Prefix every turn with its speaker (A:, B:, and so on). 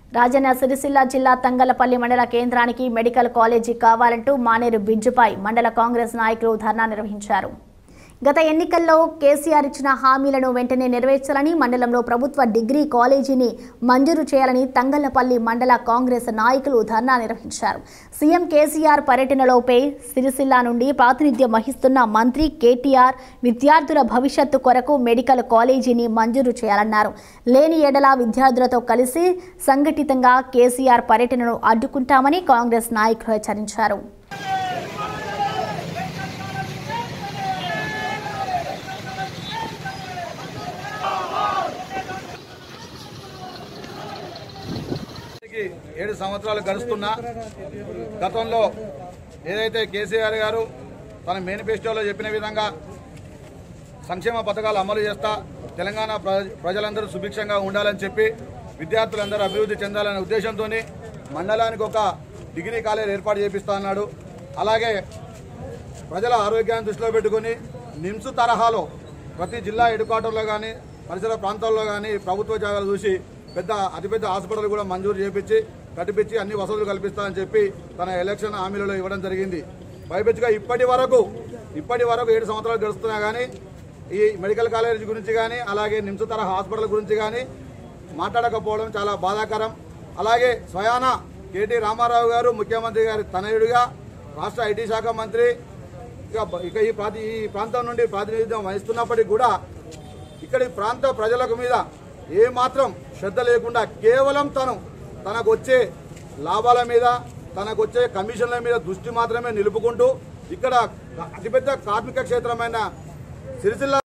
A: రాజన్న సిరిసిల్ల జిల్లా తంగలపల్లి మండల కేంద్రానికి మెడికల్ కాలేజీ కావాలంటూ మానేరు బిజ్జుపై మండల కాంగ్రెస్ నాయకులు ధర్నా నిర్వహించారు గత ఎన్నికల్లో కేసీఆర్ ఇచ్చిన హామీలను వెంటనే నెరవేర్చాలని మండలంలో ప్రభుత్వ డిగ్రీ కాలేజీని మంజూరు చేయాలని తంగళ్లపల్లి మండల కాంగ్రెస్ నాయకులు ధర్నా నిర్వహించారు సీఎం కేసీఆర్ పర్యటనలోపై సిరిసిల్ల నుండి ప్రాతినిధ్యం వహిస్తున్న మంత్రి కేటీఆర్ విద్యార్థుల భవిష్యత్తు కొరకు మెడికల్ కాలేజీని మంజూరు చేయాలన్నారు లేని ఎడల విద్యార్థులతో కలిసి సంఘటితంగా కేసీఆర్ పర్యటనను అడ్డుకుంటామని కాంగ్రెస్ నాయకులు హెచ్చరించారు
B: ఇప్పటికి ఏడు సంవత్సరాలు గడుస్తున్నా గతంలో ఏదైతే కేసీఆర్ గారు తన మేనిఫెస్టోలో చెప్పిన విధంగా సంక్షేమ పథకాలు అమలు చేస్తా తెలంగాణ ప్ర- ప్రజలందరూ సుభిక్షంగా ఉండాలని చెప్పి విద్యార్థులందరూ అభివృద్ధి చెందాలనే ఉద్దేశంతో మండలానికి ఒక డిగ్రీ కాలేజ్ ఏర్పాటు చేపిస్తా అన్నాడు అలాగే ప్రజల ఆరోగ్యాన్ని దృష్టిలో పెట్టుకుని నిమ్స్ తరహాలో ప్రతి జిల్లా హెడ్ క్వార్టర్లో కానీ పరిసర ప్రాంతాల్లో కానీ ప్రభుత్వ జాగాలు చూసి పెద్ద అతిపెద్ద హాస్పిటల్ కూడా మంజూరు చేపించి కట్టిపించి అన్ని వసతులు కల్పిస్తానని చెప్పి తన ఎలక్షన్ హామీలలో ఇవ్వడం జరిగింది పైపెచ్చుగా ఇప్పటి వరకు ఇప్పటి వరకు ఏడు సంవత్సరాలు గడుస్తున్నా కానీ ఈ మెడికల్ కాలేజ్ గురించి కానీ అలాగే నిమ్స్ తరహా హాస్పిటల్ గురించి కానీ మాట్లాడకపోవడం చాలా బాధాకరం అలాగే స్వయాన కేటీ రామారావు గారు ముఖ్యమంత్రి గారి తనయుడిగా రాష్ట్ర ఐటీ శాఖ మంత్రి ఇక ఇక ఈ ప్రాంత ఈ ప్రాంతం నుండి ప్రాతినిధ్యం వహిస్తున్నప్పటికీ కూడా ఇక్కడి ప్రాంత ప్రజలకు మీద ఏ మాత్రం శ్రద్ధ లేకుండా కేవలం తను తనకు వచ్చే లాభాల మీద తనకు వచ్చే కమిషన్ల మీద దృష్టి మాత్రమే నిలుపుకుంటూ ఇక్కడ అతిపెద్ద కార్మిక క్షేత్రమైన సిరిసిల్ల